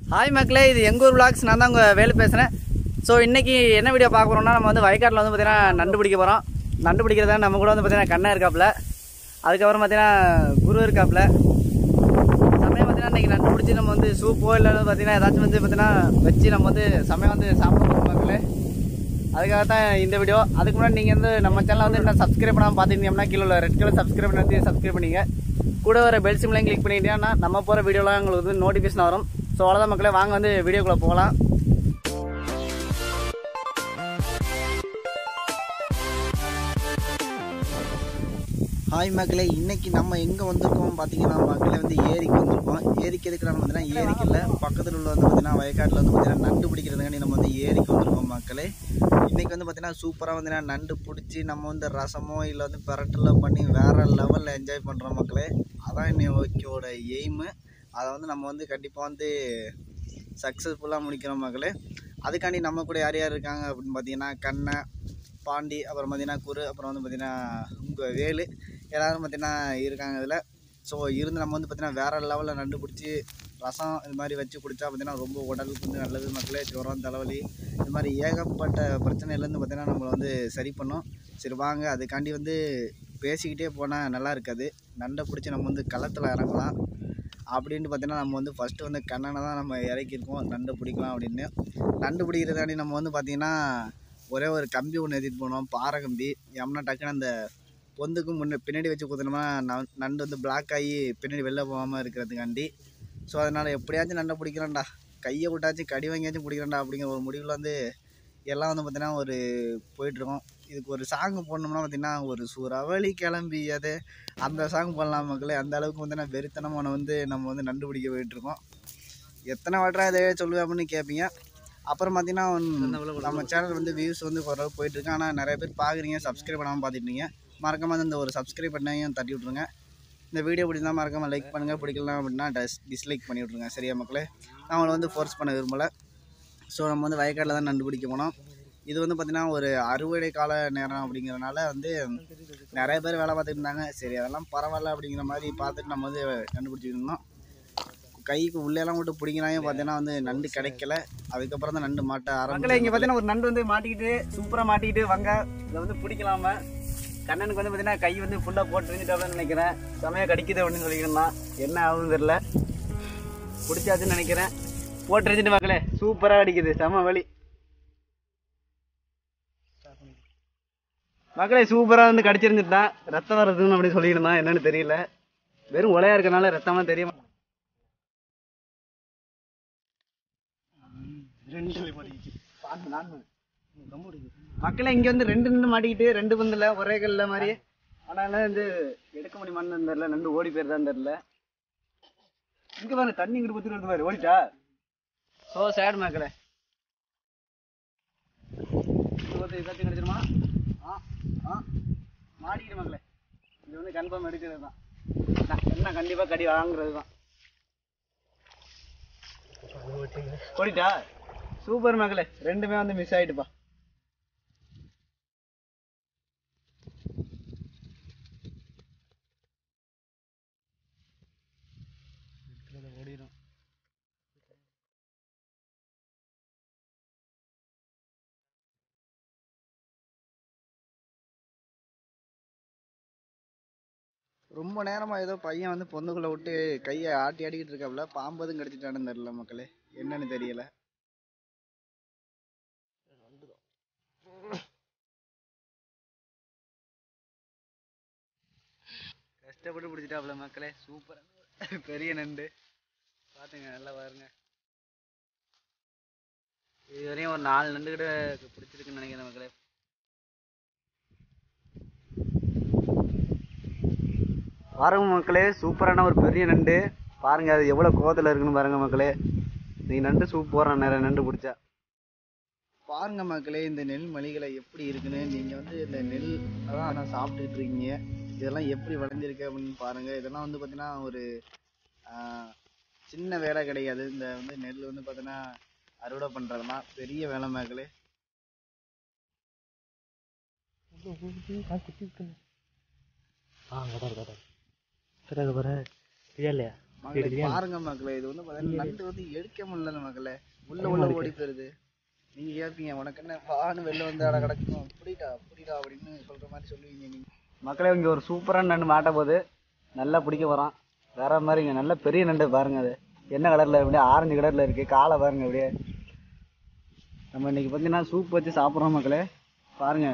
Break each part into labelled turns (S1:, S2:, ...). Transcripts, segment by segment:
S1: Hi மக்களே இது எங்கள் ஊர் vlogs நான் தான் உங்கள் வேலு பேசுகிறேன் ஸோ இன்றைக்கி என்ன வீடியோ பார்க்க போகிறோம்னா நம்ம வந்து வயக்காட்டில் வந்து பார்த்தீங்கன்னா நண்டு பிடிக்க போகிறோம் நண்டு பிடிக்கிறதா நம்ம கூட வந்து பார்த்தீங்கன்னா கண்ணா இருக்காப்புல அதுக்கப்புறம் பார்த்தீங்கன்னா குரு இருக்காப்புல சமயம் பார்த்தீங்கன்னா இன்றைக்கி நண்டு பிடிச்சி நம்ம வந்து சூப்போ இல்லை பார்த்தீங்கன்னா ஏதாச்சும் வந்து பார்த்தீங்கன்னா வச்சு நம்ம வந்து சமயம் வந்து சாப்பிட போகிறோம் மக்களே அதுக்காக தான் இந்த வீடியோ அதுக்கு முன்னாடி நீங்கள் வந்து நம்ம சேனலை வந்து என்ன சப்ஸ்கிரைப் பண்ணாமல் பார்த்துருந்தீங்கன்னா கீழே உள்ள ரெட் கலர் சப்ஸ்கிரைப் பண்ணி சப்ஸ்கிரைப் பண்ணிங்க கூட வர பெல் சிம்லையும் கிளிக் பண்ணிட்டீங்கன்னா நம்ம போகிற வீடியோலாம் உங்களுக்கு வந்து நோட்டிஃபிகேஷன் வரும் ஸோ அவ்வளோதான் மக்களே வாங்க வந்து வீடியோக்குள்ளே போகலாம்
S2: ஹாய் மக்களே இன்னைக்கு நம்ம எங்கே வந்திருக்கோம் பார்த்தீங்கன்னா மக்களே வந்து ஏரிக்கு வந்திருக்கோம் ஏரிக்கு எதுக்கு நம்ம பார்த்தீங்கன்னா ஏரிக்கல்ல பக்கத்தில் உள்ள வந்து பார்த்தீங்கன்னா வயக்காட்டில் வந்து பார்த்தீங்கன்னா நண்டு பிடிக்கிறதுக்காண்டி நம்ம வந்து ஏரிக்கு வந்திருக்கோம் மக்களே இன்னைக்கு வந்து பார்த்தீங்கன்னா சூப்பராக வந்து நண்டு பிடிச்சி நம்ம வந்து ரசமோ இல்லை வந்து பெரட்டலோ பண்ணி வேற லெவலில் என்ஜாய் பண்ணுறோம் மக்களே அதான் இன்னைக்கோட எய்மு அதை வந்து நம்ம வந்து கண்டிப்பாக வந்து சக்ஸஸ்ஃபுல்லாக முடிக்கிறோம் மக்களே அதுக்காண்டி நம்ம கூட யார் யார் இருக்காங்க அப்படின்னு பார்த்தீங்கன்னா கண்ணை பாண்டி அப்புறம் பார்த்தீங்கன்னா குரு அப்புறம் வந்து பார்த்தீங்கன்னா உங்கள் வேலு எல்லாரும் பார்த்தீங்கன்னா இருக்காங்க இதில் ஸோ இருந்து நம்ம வந்து பார்த்தீங்கன்னா வேறு லெவலில் நண்டு பிடிச்சி ரசம் இது மாதிரி வச்சு குடித்தா பார்த்தீங்கன்னா ரொம்ப உடலுக்கு வந்து நல்லது மக்களே ஜுரம் தலைவலி இது மாதிரி ஏகப்பட்ட பிரச்சனையிலேருந்து பார்த்தீங்கன்னா நம்மளை வந்து சரி பண்ணும் சரி வாங்க அதுக்காண்டி வந்து பேசிக்கிட்டே போனால் நல்லா இருக்காது நண்டை பிடிச்சி நம்ம வந்து களத்தில் இறங்கலாம் அப்படின்ட்டு பார்த்தீங்கன்னா நம்ம வந்து ஃபஸ்ட்டு வந்து கண்ணனை தான் நம்ம இறக்கியிருக்கோம் நண்டு பிடிக்கலாம் அப்படின்னு நண்டு பிடிக்கிறதாண்டி நம்ம வந்து பார்த்திங்கன்னா ஒரே ஒரு கம்பி ஒன்று ஏற்றிட்டு போனோம் பாறை கம்பி எம்னா டக்குன்னு அந்த பொந்துக்கு முன்ன பின்னாடி வச்சு குத்துனோம்னா ந- நண்டு வந்து பிளாக் ஆகி பின்னாடி வெளில போகாமல் இருக்கிறதுக்காண்டி ஸோ அதனால் எப்படியாச்சும் நண்டை பிடிக்கிறோம்டா கையை விட்டாச்சும் கடி வாங்கியாச்சும் பிடிக்கிறோம்டா அப்படிங்கிற ஒரு முடிவில் வந்து எல்லாம் வந்து பார்த்திங்கன்னா ஒரு போயிட்டுருக்கோம் இதுக்கு ஒரு சாங் போடணும்னா பார்த்திங்கன்னா ஒரு சூறாவளி கிளம்பி அது அந்த சாங் போடலாம் மக்களே அந்த அளவுக்கு வந்து நான் வெறித்தனமான வந்து நம்ம வந்து நண்டு பிடிக்க போயிட்டுருக்கோம் எத்தனை வாட்டரா இதை சொல்லுவேன் அப்படின்னு கேட்பீங்க அப்புறம் பார்த்தீங்கன்னா நம்ம சேனல் வந்து வியூஸ் வந்து ஓரளவு போயிட்டுருக்கு ஆனால் நிறைய பேர் பார்க்குறீங்க சப்ஸ்கிரைப் பண்ணாமல் பார்த்துட்டீங்க மறக்காம இந்த ஒரு சப்ஸ்கிரைப் பண்ணையும் தட்டி விட்ருங்க இந்த வீடியோ பிடிச்சிருந்தா மறக்காமல் லைக் பண்ணுங்கள் பிடிக்கலாம் அப்படின்னா டஸ் டிஸ்லைக் பண்ணி விட்ருங்க சரியா மக்களே நான் அவங்கள வந்து ஃபோர்ஸ் பண்ண விரும்பலை ஸோ நம்ம வந்து வயக்காட்டில் தான் நண்டு பிடிக்க போனோம் இது வந்து பார்த்திங்கன்னா ஒரு அறுவடை கால நேரம் அப்படிங்கிறனால வந்து நிறைய பேர் வேலை பார்த்துட்டு இருந்தாங்க சரி அதெல்லாம் பரவாயில்ல அப்படிங்கிற மாதிரி பார்த்துட்டு நம்ம வந்து கண்டுபிடிச்சிட்டு இருந்தோம் கைக்கு உள்ளேலாம் விட்டு பிடிக்கிறாங்க பார்த்தீங்கன்னா வந்து நண்டு கிடைக்கல அதுக்கப்புறம் தான் நண்டு மாட்ட
S1: மக்களே இங்கே
S2: ஆரம்பிச்சு
S1: பார்த்தீங்கன்னா ஒரு நண்டு வந்து மாட்டிக்கிட்டு சூப்பராக மாட்டிக்கிட்டு வாங்க இதை வந்து பிடிக்கலாம கண்ணனுக்கு வந்து பார்த்தீங்கன்னா கை வந்து ஃபுல்லாக போட்டு இருந்துட்டாப்லன்னு நினைக்கிறேன் செமையாக கடிக்குது அப்படின்னு சொல்லிக்கிறேன் என்ன ஆகுதுன்னு தெரியல பிடிச்சாச்சுன்னு நினைக்கிறேன் போட்டு இருந்துட்டு மக்களே சூப்பராக அடிக்குது செம வலி மக்களே சூப்பராக வந்து கடிச்சிருந்துட்டான் ரத்தம் வருதுன்னு அப்படின்னு சொல்லியிருந்தான் என்னன்னு தெரியல வெறும் உலையா இருக்கனால ரத்தமா தெரிய மாட்டேங்குது. மக்களே இங்க வந்து ரெண்டு நண்டு மாட்டிக்கிட்டு ரெண்டு பந்துல ஒரே கல்ல மாதிரி ஆனாலும் வந்து எடுக்க முடியுமான்னு தெரியல நண்டு ஓடி போயிருதான்னு தெரியல இங்க பாருங்க தண்ணி இங்கிட்டு குத்துட்டு வருது பாரு ஓடிட்டா சோ சேட் மக்களே இதாச்சும் கிடைச்சிருமா ஆ ஆ மாட்டிக்கிட்டு மக்களே இது வந்து கன்ஃபார்ம் எடுக்கிறது தான் என்ன கண்டிப்பா கடி வாங்குறது தான் ஓடிட்டா சூப்பர் மகளே ரெண்டுமே வந்து மிஸ் ஆயிட்டுப்பா ஓடிடும்
S2: ரொம்ப நேரமாக ஏதோ பையன் வந்து பொந்துக்குள்ளே விட்டு கையை ஆட்டி ஆடிக்கிட்டு இருக்காப்புல பாம்பு எதுவும் கடிச்சிட்டான்னு தெரியல மக்களே என்னன்னு தெரியல
S1: கஷ்டப்பட்டு பிடிச்சிட்டாப்புல மக்களே சூப்பர் பெரிய நண்டு பாத்துங்க நல்லா பாருங்க இது வரையும் ஒரு நாலு நண்டு கிட்ட பிடிச்சிருக்குன்னு நினைக்கிறேன் மக்களே பாருங்க மக்களே சூப்பரான ஒரு பெரிய நண்டு பாருங்க அது எவ்வளவு கோவத்துல இருக்குன்னு பாருங்க மக்களே நீ நண்டு சூப் போடுறான் நிறைய நண்டு பிடிச்சா
S2: பாருங்க மக்களே இந்த நெல் மலிகளை எப்படி இருக்குன்னு நீங்கள் வந்து இந்த நெல் அதான் நான் சாப்பிட்டுட்டு இருக்கீங்க இதெல்லாம் எப்படி விளைஞ்சிருக்கு அப்படின்னு பாருங்க இதெல்லாம் வந்து பார்த்தீங்கன்னா ஒரு ஆஹ், சின்ன வேலை கிடையாது இந்த வந்து நெல் வந்து பார்த்தீங்கன்னா அறுவடை பண்ணுறதுலாம் பெரிய வேலை மக்களே மக்களே பாருங்க மக்களே இது வந்து பாத்தீங்கன்னா நண்டு வந்து எடுக்க முடியல மக்களே உள்ள உள்ள ஓடி போயிருது நீங்க கேட்பீங்க உனக்கு என்ன வான்னு வெளில வந்து அட கிடக்கும் புடிடா புடிடா அப்படின்னு சொல்ற மாதிரி சொல்லுவீங்க நீங்க
S1: மக்களே இங்கே ஒரு சூப்பரான நண்டு மாட்ட போகுது நல்லா பிடிக்க வரோம் வேற மாதிரிங்க நல்ல பெரிய நண்டு பாருங்க அது என்ன கலரில் அப்படியே ஆரஞ்சு கலரில் இருக்குது காலை பாருங்க அப்படியே நம்ம இன்னைக்கு பார்த்தீங்கன்னா சூப் வச்சு சாப்பிட்றோம் மக்களே பாருங்க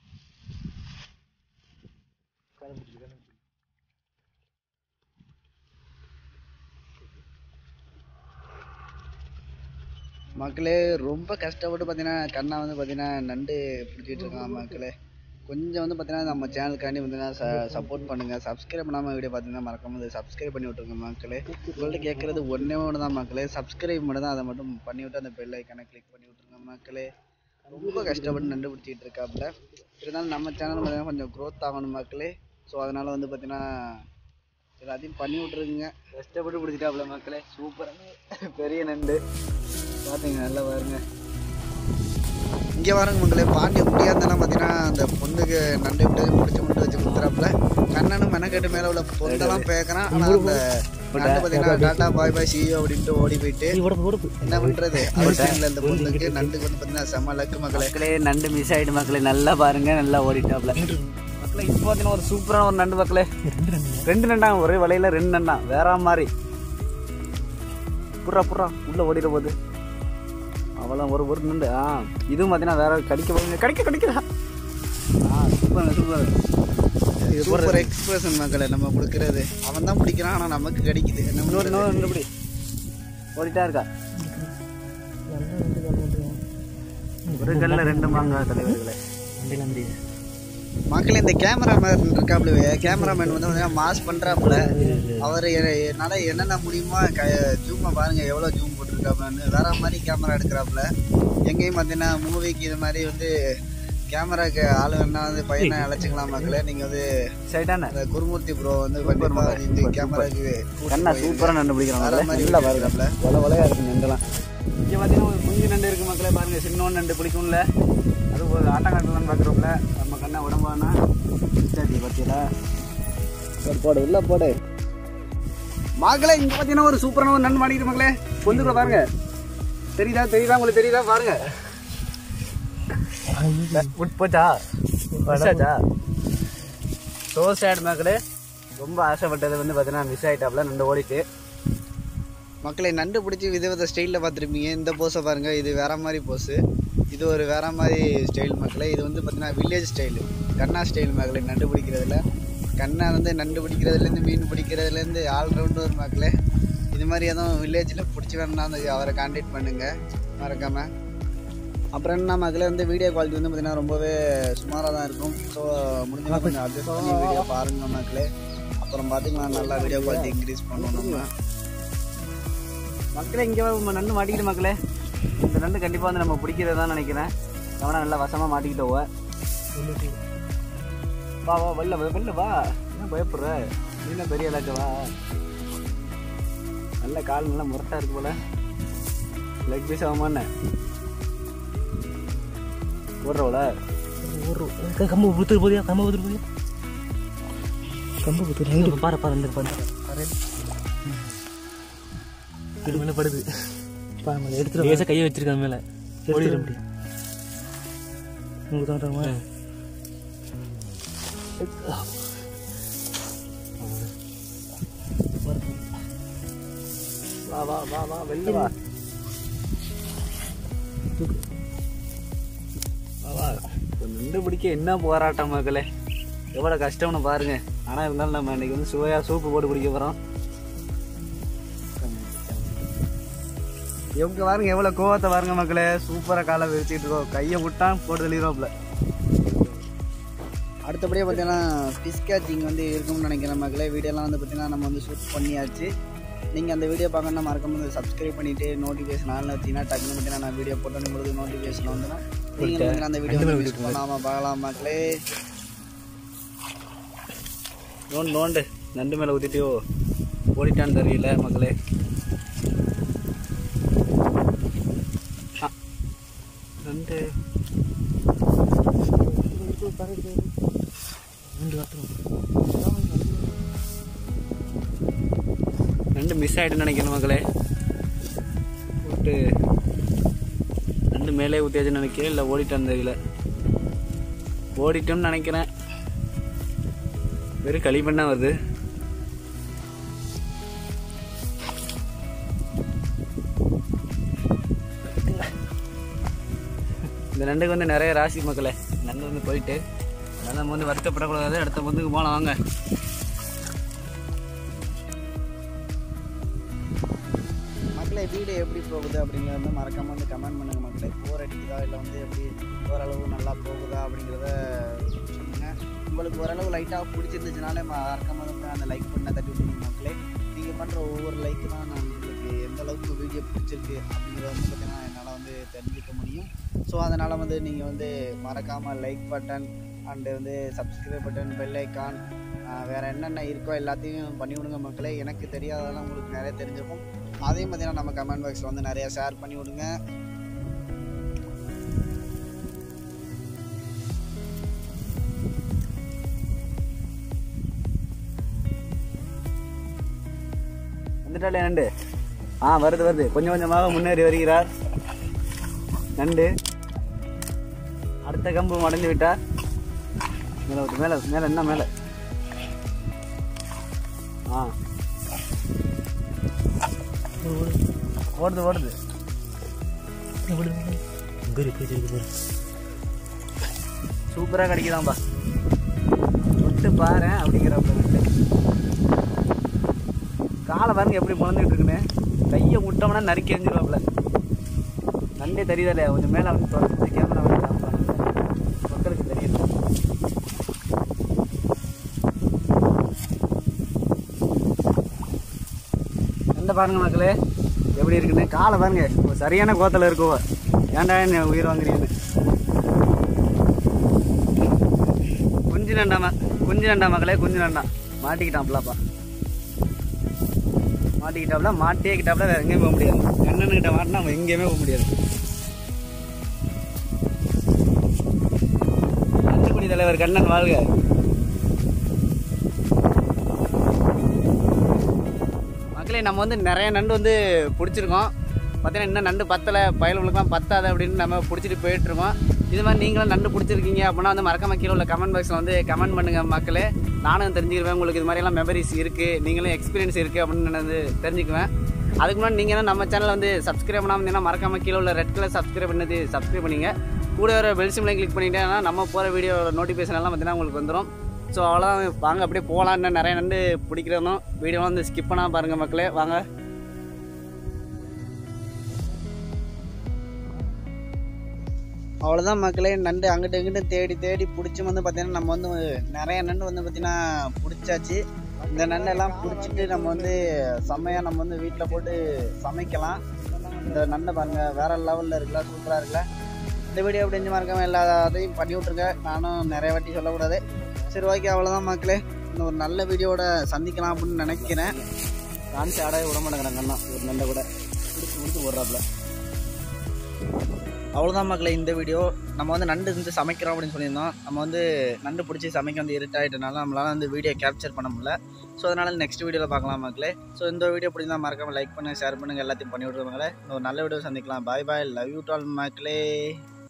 S2: மக்களே ரொம்ப கஷ்டப்பட்டு பார்த்தீங்கன்னா கண்ணா வந்து பார்த்தீங்கன்னா நண்டு பிடிச்சிட்டு இருக்கான் மக்களே கொஞ்சம் வந்து பார்த்தீங்கன்னா நம்ம சேனலுக்காண்டி பார்த்தீங்கன்னா சப்போர்ட் பண்ணுங்க சப்ஸ்கிரைப் பண்ணாமல் வீடியோ பார்த்தீங்கன்னா மறக்காம வந்து சப்ஸ்கிரைப் பண்ணி விட்டுருங்க மக்களே உங்கள்கிட்ட கேட்குறது ஒன்றே ஒன்று தான் மக்களே சப்ஸ்கிரைப் மட்டும் தான் அதை மட்டும் பண்ணி விட்டு அந்த பெல் ஐக்கானை கிளிக் பண்ணி விட்டுருங்க மக்களே ரொம்ப கஷ்டப்பட்டு நண்டு பிடிச்சிட்டு இருக்காப்புல இருந்தாலும் நம்ம சேனல் பார்த்தீங்கன்னா கொஞ்சம் க்ரோத் ஆகணும் மக்களே ஸோ அதனால வந்து பார்த்தீங்கன்னா எல்லாத்தையும் பண்ணி விட்ருங்க
S1: கஷ்டப்பட்டு பிடிச்சிட்டாப்புல மக்களே சூப்பரான பெரிய நண்டு பார்த்தீங்க நல்லா பாருங்க
S2: இங்கே வரங்க மக்களே பாண்டிய முடியாதெல்லாம் பார்த்தீங்கன்னா அந்த பொண்ணுக்கு நண்டு விட்டு முடிச்சு முட்டு வச்சு கொடுத்துறாப்புல கண்ணனும் மெனக்கெட்டு மேலே உள்ள பொண்ணெல்லாம் பேக்குறான் ஆனால் அந்த நண்டு பார்த்தீங்கன்னா டாட்டா பாய் பாய் சியோ அப்படின்ட்டு ஓடி போயிட்டு என்ன பண்ணுறது அவசியம் இந்த பொண்ணுக்கு நண்டுக்கு வந்து பார்த்தீங்கன்னா செம்ம லக்கு மக்களே
S1: மக்களே நண்டு மிஸ் ஆயிட்டு மக்களே நல்லா பாருங்க நல்லா ஓடிட்டாப்ல மக்களே இப்போ பார்த்தீங்கன்னா ஒரு சூப்பரான ஒரு நண்டு மக்களே ரெண்டு நண்டாங்க ஒரே வலையில ரெண்டு நண்டா வேற மாதிரி புறா புறா உள்ள ஓடிட போகுது அவ்வளோ ஒரு ஒரு நண்டு ஆ இதுவும் பார்த்தீங்கன்னா வேற கடிக்க போகுங்க கடிக்க கடிக்கிறா ஆ சூப்பர் சூப்பர்
S2: சூப்பர் எக்ஸ்பிரஷன் மக்களே நம்ம கொடுக்கறது அவன் தான் பிடிக்கிறான் ஆனால் நமக்கு கிடைக்குது என்ன
S1: இன்னொரு
S2: பண்றது?
S1: இன்னொரு நண்டு பிடி ஓடிட்டா இருக்கா ஒரு கல்ல ரெண்டு மாங்காய் தலைவர்களே
S2: மக்களே இந்த கேமராமேன் இருக்காப்புல கேமராமேன் வந்து பார்த்தீங்கன்னா மாஸ் பண்ணுறாப்புல அவர் என்னால் என்னென்ன முடியுமோ க ஜூமை பாருங்க எவ்வளோ ஜூம் போட்டிருக்காப்புலன்னு வேற மாதிரி கேமரா எடுக்கிறாப்புல எங்கேயும் பார்த்தீங்கன்னா மூவிக்கு இது மாதிரி வந்து கேமராக்கு ஆள் வேணா வந்து பையனை அழைச்சிக்கலாம் மக்களே நீங்கள் வந்து
S1: சைட்டான
S2: அந்த குருமூர்த்தி ப்ரோ வந்து கண்டிப்பாக இந்த கேமராக்கு
S1: கண்ணா சூப்பரா நண்டு பிடிக்கிறான்
S2: வேற மாதிரி
S1: நல்லா பாருங்க
S2: எடுக்கிறாப்புல
S1: வள வளையா இருக்கு நண்டுலாம் இங்கே பார்த்தீங்கன்னா ஒரு குஞ்சு நண்டு இருக்கு மக்களே பாருங்க சின்ன நண்டு பிடிக்கும்ல அது ஒரு ஆட்டம் காட்டலாம்னு பார்க்குறோம்ல நம்ம கண்ணா உடம்பானா சாத்தி பார்த்தீங்களா போடு போடு உள்ள போடு மக்களே இங்கே பார்த்தீங்கன்னா ஒரு சூப்பரான ஒரு நண்டு மாட்டிக்கிட்டு மக்களே கொண்டு கூட பாருங்க தெரியுதா தெரியுதா உங்களுக்கு தெரியுதா பாருங்க உட் போச்சா மிஸ்ஸாச்சா ஸோ சேட் மக்களே ரொம்ப ஆசைப்பட்டது வந்து பார்த்தீங்கன்னா மிஸ் ஆகிட்டாப்ல நண்டு ஓடிட்டு
S2: மக்களை நண்டு பிடிச்சி விதவித ஸ்டைலில் பார்த்துருப்பீங்க இந்த போஸை பாருங்கள் இது வேற மாதிரி போஸு இது ஒரு வேற மாதிரி ஸ்டைல் மக்களே இது வந்து பார்த்தீங்கன்னா வில்லேஜ் ஸ்டைலு கண்ணா ஸ்டைல் மக்களை நண்டு பிடிக்கிறதுல கண்ணா வந்து நண்டு பிடிக்கிறதுலேருந்து மீன் பிடிக்கிறதுலேருந்து ஆல்ரவுண்டு ஒரு மக்களே இது மாதிரி எதுவும் வில்லேஜில் பிடிச்சி வேணும்னா வந்து அவரை கான்டாக்ட் பண்ணுங்கள் மறக்காமல் அப்புறம் என்ன மக்களே வந்து வீடியோ குவாலிட்டி வந்து பார்த்தீங்கன்னா ரொம்பவே சுமாராக தான் இருக்கும் ஸோ முடிஞ்ச கொஞ்சம் அட்ஜஸ்ட் பண்ணி வீடியோ பாருங்க மக்களே அப்புறம் பார்த்துக்கலாம் நல்லா வீடியோ குவாலிட்டி இன்க்ரீஸ் பண்ணணும் நம்ம
S1: மக்களே இங்கே நம்ம நண்டு மாட்டிக்கிட்டு மக்களே இந்த நண்டு கண்டிப்பாக வந்து நம்ம பிடிக்கிறதா நினைக்கிறேன் அவனா நல்லா வசமாக மாட்டிக்கிட்டோவ வா வா வெளில வா, வெளில வா என்ன பயப்படுற நீ என்ன பெரிய இலக்கு வா நல்ல கால் நல்லா முரட்டா இருக்கு போல லெக் பீஸ் ஆகுமான்னு ஓடுறவள
S3: ஒரு கம்பு புத்துரு போதியா கம்பு புத்துரு போதியா கம்பு புத்துரு இங்க பாரு பாரு இந்த பாரு இது மேல படுது பாரு எடுத்துட்டு லேசா கையை வச்சிருக்காங்க மேல ஓடிட முடியும் உங்களுக்கு தோன்றமா
S1: வா வா வா வா வெளில வா வா வா இப்ப நண்டு பிடிக்க என்ன போராட்டம் மக்களே எவ்வளோ கஷ்டம்னு பாருங்க ஆனால் இருந்தாலும் நம்ம இன்னைக்கு வந்து சுவையாக சூப்பு போட்டு குடிக்க போகிறோம் இவங்க பாருங்க எவ்வளோ கோவத்தை பாருங்க மக்களே சூப்பராக காலை விரிச்சிட்டு இருக்கோம் கையை விட்டான் போட்டு தெளிவாப்புல
S2: அடுத்தபடியாக பார்த்தீங்கன்னா ஃபிஷ் கேச்சிங் வந்து இருக்கும்னு நினைக்கிறேன் மக்களே வீடியோலாம் வந்து பார்த்தீங்கன்னா நம்ம வந்து ஷூட் பண்ணியாச்சு நீங்கள் அந்த வீடியோ பார்க்கணும்னா மறக்காம வந்து சப்ஸ்கிரைப் பண்ணிவிட்டு நோட்டிஃபிகேஷன் ஆன்ல வச்சிங்கன்னா டக்குனு பார்த்தீங்கன்னா நான் வீடியோ போட்டோன்னு உங்களுக்கு நோட்டிஃபிகேஷன் வந்துடும் நீங்கள் வந்து அந்த வீடியோ மிஸ் பண்ணாமல் பார்க்கலாம் மக்களே
S1: நோண்டு நோண்டு நண்டு மேலே ஊற்றிட்டியோ ஓடிட்டான்னு தெரியல மக்களே ஆ, நண்டு நண்டு மிஸ் ஆகிட்டுன்னு நினைக்கிறேன் மக்களே போட்டு நண்டு மேலே ஊற்றியாச்சுன்னு நினைக்கிறேன் இல்லை ஓடிட்டான்னு தெரியல ஓடிட்டோம்னு நினைக்கிறேன் வெறும் களிமண்ணா வருது இந்த நண்டுக்கு வந்து நிறைய ராசி மக்களே நண்டு வந்து போயிட்டு அதனால நம்ம வந்து வருத்தப்படக்கூடாது அடுத்த பொந்துக்கு போகலாம் வாங்க
S2: மக்களே வீடியோ எப்படி போகுது அப்படிங்கிறத வந்து மறக்காம வந்து கமெண்ட் பண்ணுங்க மக்களே போர் அடிக்குதா இல்லை வந்து எப்படி ஓரளவு நல்லா போகுதா அப்படிங்கிறத சொல்லுங்க உங்களுக்கு ஓரளவு லைட்டாக பிடிச்சிருந்துச்சுனாலே மறக்காம வந்து அந்த லைக் பண்ண தட்டி விட்டுருங்க மக்களே நீங்கள் பண்ணுற ஒவ்வொரு லைக்கு தான் நான் உங்களுக்கு எந்த அளவுக்கு வீடியோ பிடிச்சிருக்கு அப்படிங்கிறத வந்து பார்த்தீங்கன்னா என்னால் வந்து தெரிஞ்சுக்க முடியும் ஸோ அதனால் வந்து நீங்கள் வந்து மறக்காமல் லைக் பட்டன் அண்டு வந்து சப்ஸ்கிரைப் பட்டன் பெல் ஐக்கான் வேறு என்னென்ன இருக்கோ எல்லாத்தையும் பண்ணி விடுங்க மக்களே எனக்கு தெரியாததெல்லாம் உங்களுக்கு நிறைய தெரிஞ்சிருக்கும் அதையும் பார்த்தீங்கன்னா நம்ம கமெண்ட் பாக்ஸில் வந்து நிறைய ஷேர் பண்ணி விடுங்க
S1: வந்துட்டாலே நண்டு ஆ வருது வருது கொஞ்சம் கொஞ்சமாக முன்னேறி வருகிறார் நண்டு அடுத்த கம்பு மடங்கி விட்டார் மேலே விட்டு மேலே மேலே என்ன மேலே ஆ ஓடுது ஓடுது
S3: இங்கே இருக்கு இருக்கு பாரு
S1: சூப்பராக கிடைக்குதாம்பா தொட்டு பாரு அப்படிங்கிறப்ப நண்டு காலை பாருங்க எப்படி முழந்துக்கிட்டு இருக்குன்னு கையை விட்டோம்னா நறுக்கி எரிஞ்சிருவாப்புல நண்டே தெரியுதல்ல கொஞ்சம் மேலே வந்து தொடர்ந்து கேமரா வந்து காமிப்பாங்க. மக்களுக்கு தெரியும் நண்டை பாருங்க மக்களே எப்படி இருக்குன்னு காலை பாருங்க ஒரு சரியான கோத்தில் இருக்குவ ஏன்டா என்ன உயிர் வாங்குறீங்கன்னு குஞ்சு நண்டாமா குஞ்சு நண்டா மக்களே குஞ்சு நண்டா மாட்டிக்கிட்டான்ப்பலாப்பா மாட்டிக்கிட்டாப்ல மாட்டியே கிட்டாப்ல வேற எங்கேயும் போக முடியாது கண்ணனுக்கிட்ட மாட்டினா நம்ம எங்கேயுமே போக முடியாது கண்டுபிடி தலைவர் கண்ணன் வாழ்க மக்களே நம்ம வந்து நிறைய நண்டு வந்து பிடிச்சிருக்கோம் பார்த்தீங்கன்னா இன்னும் நண்டு பத்தலை பயலுங்களுக்குலாம் பத்தாது அப்படின்னு நம்ம பிடிச்சிட்டு போயிட்டுருக்கோம் இது மாதிரி நீங்களும் நண்டு பிடிச்சிருக்கீங்க அப்படின்னா வந்து மறக்காம கீழே உள்ள கமெண்ட் பாக்ஸில் வந்து கமெண்ட் பண்ணுங்க மக்களே நானும் தெரிஞ்சுக்குவேன் உங்களுக்கு இது மாதிரியெல்லாம் மெமரிஸ் இருக்குது நீங்களும் எக்ஸ்பீரியன்ஸ் இருக்குது அப்படின்னு நான் வந்து தெரிஞ்சுக்குவேன் அதுக்கு முன்னாடி நீங்கள் நம்ம சேனலை வந்து சப்ஸ்கிரைப் பண்ணாமல் இருந்தீங்கன்னா மறக்காம கீழே உள்ள ரெட் கலர் சப்ஸ்கிரைப் பண்ணது சப்ஸ்கிரைப் பண்ணிங்க கூட வர பெல் சிம்லையும் கிளிக் பண்ணிட்டேன்னா நம்ம போகிற வீடியோ நோட்டிஃபிகேஷன் எல்லாம் பார்த்தீங்கன்னா உங்களுக்கு வந்துடும் ஸோ அவ்வளோதான் வாங்க அப்படியே போகலாம் இன்னும் நிறைய நண்டு பிடிக்கிறோம் வீடியோலாம் வந்து ஸ்கிப் பண்ணாமல் பாருங்கள் மக்களே வாங்க
S2: அவ்வளோதான் மக்களே நண்டு அங்கிட்டு இங்கிட்டு தேடி தேடி பிடிச்சி வந்து பார்த்தீங்கன்னா நம்ம வந்து நிறைய நண்டு வந்து பார்த்தீங்கன்னா பிடிச்சாச்சு இந்த நண்டெல்லாம் பிடிச்சிட்டு நம்ம வந்து செம்மையாக நம்ம வந்து வீட்டில் போட்டு சமைக்கலாம் இந்த நண்டை பாருங்க வேற லெவலில் இருக்குல்ல சூப்பராக இருக்குல்ல இந்த வீடியோ எப்படி செஞ்சு மறக்காம எல்லாத்தையும் பண்ணி விட்ருங்க நானும் நிறைய வாட்டி சொல்லக்கூடாது சரி ஓகே அவ்வளோதான் மக்களே இன்னும் ஒரு நல்ல வீடியோட சந்திக்கலாம் அப்படின்னு நினைக்கிறேன்
S1: காமிச்சு ஆடவே விட மாட்டேங்கிறாங்க அண்ணா ஒரு நண்டை கூட பிடிச்சி பிடிச்சி போடுறாப்புல
S2: அவ்வளோதான் மக்களே இந்த வீடியோ நம்ம வந்து நண்டு வந்து சமைக்கிறோம் அப்படின்னு சொல்லியிருந்தோம் நம்ம வந்து நண்டு பிடிச்சி சமைக்க வந்து இருட்டாயிட்டனால நம்மளால வந்து வீடியோ கேப்சர் பண்ண முடியல ஸோ அதனால் நெக்ஸ்ட் வீடியோவில் பார்க்கலாம் மக்களே ஸோ இந்த வீடியோ பிடிச்சா மறக்காம லைக் பண்ணுங்கள் ஷேர் பண்ணுங்கள் எல்லாத்தையும் பண்ணி விட்ருவாங்களே இன்னொரு நல்ல வீடியோ சந்திக்கலாம் பாய் பாய் லவ் யூ டால் மக்களே